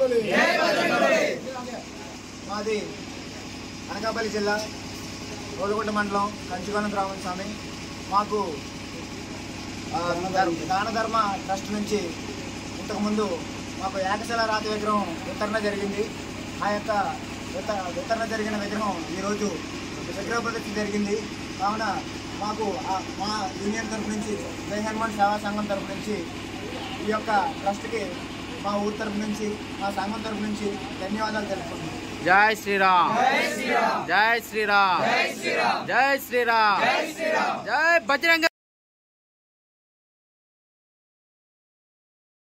మాది అనకాపల్లి జిల్లా రోలుగుంట మండలం కంచుకొండ గ్రామం స్వామి మాకు ఆ, ధర్- దాన ధర్మ ట్రస్ట్ నుంచి ఇంతకుముందు మాకు ఏకశిల రాతి విగ్రహం వితరణ జరిగింది ఆ యొక్క విత- వితరణ జరిగిన విగ్రహం ఈరోజు విగ్రహ ప్రతిష్ఠ జరిగింది కావున మాకు ఆ- మా యూనియన్ తరపు నుంచి జై హనుమాన్ సేవా సంఘం తరపు నుంచి ఈ యొక్క ట్రస్ట్కి మా ఊరు తరపు నుంచి మా సంఘం తరపు నుంచి ధన్యవాదాలు తెలుపుకుంటున్నాం జై శ్రీరామ్ జై శ్రీరామ్ జై శ్రీరామ్ జై బజరంగ